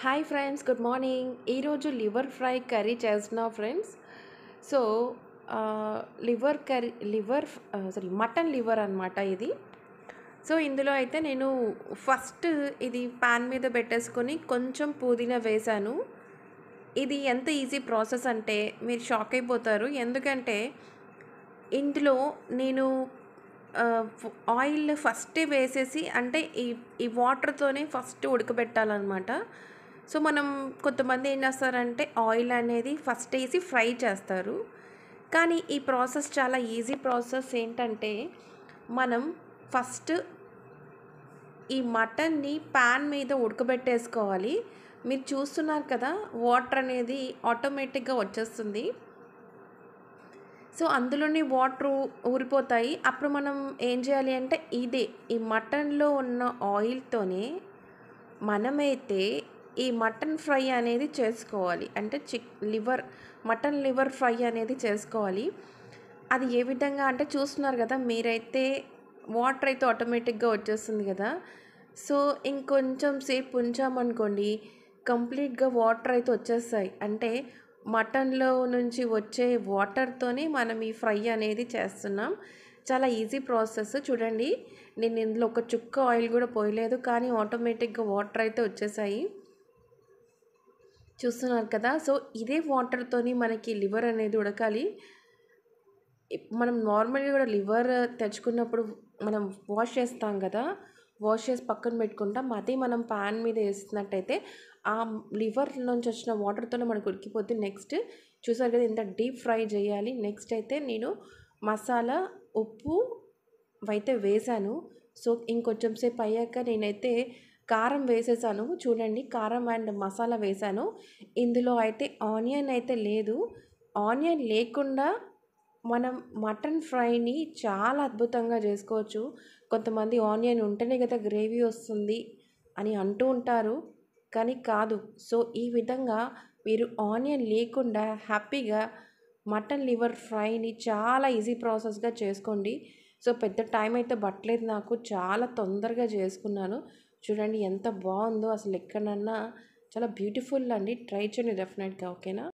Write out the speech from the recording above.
hi friends good morning ఈరోజు liver fry curry చేస్తున్నాం friends so liver curry liver sorry mutton liver అనమాట ఇది so ఇందులో అయితే నేను ఫస్ట్ ఇది పాన్ మీద పెట్టేసుకొని కొంచెం పుదీనా వేశాను ఇది ఎంత ఈజీ ప్రాసెస్ అంటే మీరు షాక్ అయిపోతారు ఎందుకంటే ఇందులో నేను ఆయిల్ ఫస్టే వేసేసి అంటే ఈ ఈ వాటర్తోనే ఫస్ట్ ఉడకబెట్టాలన్నమాట సో మనం కొంతమంది ఏం చేస్తారంటే ఆయిల్ అనేది ఫస్ట్ వేసి ఫ్రై చేస్తారు కానీ ఈ ప్రాసెస్ చాలా ఈజీ ప్రాసెస్ ఏంటంటే మనం ఫస్ట్ ఈ మటన్ని ప్యాన్ మీద ఉడకబెట్టేసుకోవాలి మీరు చూస్తున్నారు కదా వాటర్ అనేది ఆటోమేటిక్గా వచ్చేస్తుంది సో అందులోని వాటర్ ఊరిపోతాయి అప్పుడు మనం ఏం చేయాలి అంటే ఇదే ఈ మటన్లో ఉన్న ఆయిల్తోనే మనమైతే ఈ మటన్ ఫ్రై అనేది చేసుకోవాలి అంటే chick liver mutton liver fry అనేది చేసుకోవాలి అది ఏ విధంగా అంటే చూస్తున్నారు కదా మీరైతే వాటర్ అయితే ఆటోమేటిక్గా వచ్చేస్తుంది కదా సో ఇంకొంచెం సేపు ఉంచామనుకోండి కంప్లీట్గా వాటర్ అయితే వచ్చేస్తాయి అంటే మటన్లో నుంచి వచ్చే వాటర్తోనే మనం ఈ ఫ్రై అనేది చేస్తున్నాం చాలా ఈజీ ప్రాసెస్ చూడండి నేను ఇందులో ఒక చుక్క ఆయిల్ కూడా పోయలేదు కానీ ఆటోమేటిక్గా వాటర్ అయితే వచ్చేసాయి చూస్తున్నారు కదా సో ఇదే వాటర్తోని మనకి లివర్ అనేది ఉడకాలి మనం నార్మల్గా కూడా లివర్ తెచ్చుకున్నప్పుడు మనం వాష్ చేస్తాం కదా వాష్ చేసి పక్కన పెట్టుకుంటాం అదే మనం పాన్ మీద వేసినట్టయితే ఆ లివర్ నుంచి వచ్చిన వాటర్తోనే మనకు ఉడికిపోతుంది నెక్స్ట్ చూసారు కదా ఇంత డీప్ ఫ్రై చేయాలి నెక్స్ట్ అయితే నేను మసాలా ఉప్పు అయితే వేసాను సో ఇంకొంచెం సేపు అయ్యాక నేనైతే కారం వేసేసాను చూడండి కారం అండ్ మసాలా వేసాను ఇందులో అయితే ఆనియన్ అయితే లేదు ఆనియన్ లేకుండా మనం మటన్ ఫ్రైని చాలా అద్భుతంగా చేసుకోవచ్చు కొంతమంది ఆనియన్ ఉంటేనే కదా గ్రేవీ వస్తుంది అని అంటూ ఉంటారు కానీ కాదు సో ఈ విధంగా మీరు ఆనియన్ లేకుండా హ్యాపీగా మటన్ లివర్ ఫ్రైని చాలా ఈజీ ప్రాసెస్గా చేసుకోండి సో పెద్ద టైం అయితే పట్టలేదు నాకు చాలా తొందరగా చేసుకున్నాను చూడండి ఎంత బాగుందో అసలు ఎక్కడన్నా చాలా బ్యూటిఫుల్ అండి ట్రై చేయండి డెఫినెట్గా ఓకేనా